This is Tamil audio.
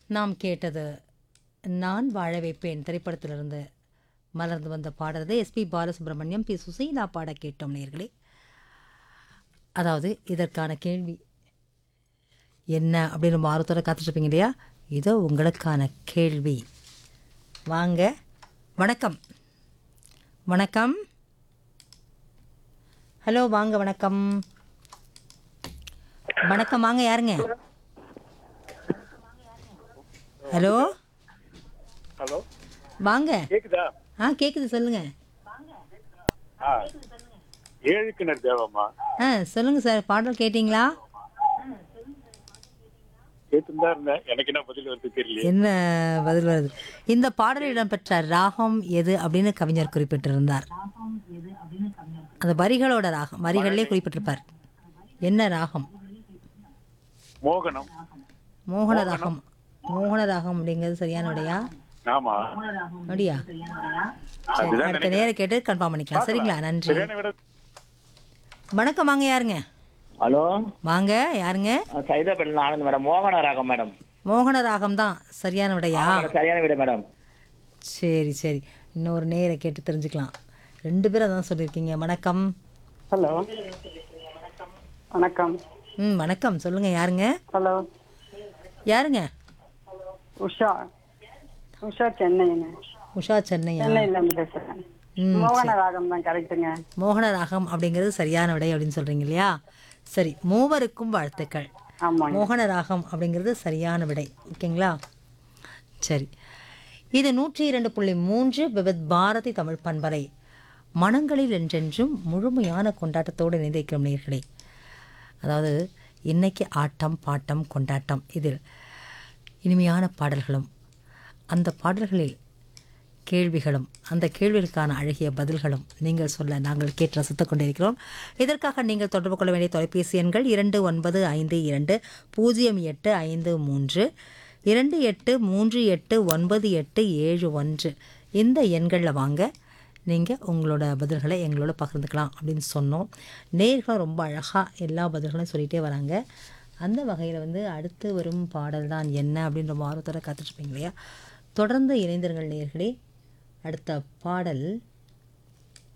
நாம் கேட்டது நான் வாழ வைப்பேன் திரைப்படத்திலிருந்து மலர்ந்து வந்த பாடுறது எஸ்பி பாலசுப்ரமணியம் பி சுசீலா பாட கேட்டோம் நேர்களே அதாவது இதற்கான கேள்வி என்ன அப்படின்னு ரொம்ப ஆர்வத்தோட காத்துட்ருப்பீங்க இல்லையா இதோ உங்களுக்கான கேள்வி வாங்க வணக்கம் வணக்கம் ஹலோ வாங்க வணக்கம் வணக்கம் வாங்க யாருங்க ஹலோ ஹலோ வாங்க கேக்குதா ஆ கேட்குது சொல்லுங்க ஆ ஏழு கிணறு தேவம்மா ஆ சொல்லுங்க சார் பாடல் கேட்டிங்களா கேட்டுன்னு தான் இருந்தேன் எனக்கு என்ன பதில் வருது தெரியல என்ன பதில் வருது இந்த பாடலில் இடம்பெற்ற ராகம் எது அப்படின்னு கவிஞர் குறிப்பிட்டிருந்தார் அந்த வரிகளோட ராகம் வரிகளிலே குறிப்பிட்டிருப்பார் என்ன ராகம் மோகனம் மோகன ராகம் மோகன ராகம் அப்படிங்கிறது சரியான விடையா ஆமா அப்படியா சரி அதுதான் அடுத்த நேரம் கேட்டு கன்ஃபார்ம் பண்ணிக்கலாம் சரிங்களா நன்றி சரியான விட வணக்கம் வாங்க யாருங்க ஹலோ வாங்க யாருங்க சைதாப்பேட்டில் ஆனந்த் மேடம் மோகன ராகம் மேடம் மோகன ராகம் தான் சரியான விடையா சரியான வீடு மேடம் சரி சரி இன்னொரு நேரை கேட்டு தெரிஞ்சுக்கலாம் ரெண்டு பேரும் அதான் சொல்லியிருக்கீங்க வணக்கம் ஹலோ வணக்கம் ம் வணக்கம் சொல்லுங்க யாருங்க ஹலோ யாருங்க உஷா உஷா சென்னைங்க உஷா சென்னையா சென்னையில இருந்து பேசுறேன் ம் மோகன ராகம் தான் கரெக்டுங்க மோகன ராகம் அப்படிங்கிறது சரியான விடை அப்படின்னு சொல்றீங்க இல்லையா சரி மூவருக்கும் வாழ்த்துக்கள் ஆமாங்க மோகன ராகம் அப்படிங்கிறது சரியான விடை ஓகேங்களா சரி இது நூற்றி இரண்டு புள்ளி மூன்று விபத் பாரதி தமிழ் பண்பலை மனங்களில் என்றென்றும் முழுமையான கொண்டாட்டத்தோடு இணைந்திருக்கிறோம் நேர்களே அதாவது இன்னைக்கு ஆட்டம் பாட்டம் கொண்டாட்டம் இதில் இனிமையான பாடல்களும் அந்த பாடல்களில் கேள்விகளும் அந்த கேள்விகளுக்கான அழகிய பதில்களும் நீங்கள் சொல்ல நாங்கள் கேட்டு ரசித்துக் கொண்டிருக்கிறோம் இதற்காக நீங்கள் தொடர்பு கொள்ள வேண்டிய தொலைபேசி எண்கள் இரண்டு ஒன்பது ஐந்து இரண்டு பூஜ்ஜியம் எட்டு ஐந்து மூன்று இரண்டு எட்டு மூன்று எட்டு ஒன்பது எட்டு ஏழு ஒன்று இந்த எண்களில் வாங்க நீங்கள் உங்களோட பதில்களை எங்களோட பகிர்ந்துக்கலாம் அப்படின்னு சொன்னோம் நேர்களும் ரொம்ப அழகாக எல்லா பதில்களையும் சொல்லிகிட்டே வராங்க அந்த வகையில் வந்து அடுத்து வரும் பாடல் தான் என்ன அப்படின்னு ரொம்ப ஆர்வத்தோட காத்துட்ருப்பீங்க இல்லையா தொடர்ந்து இணைந்திருங்கள் நேர்களே அடுத்த பாடல்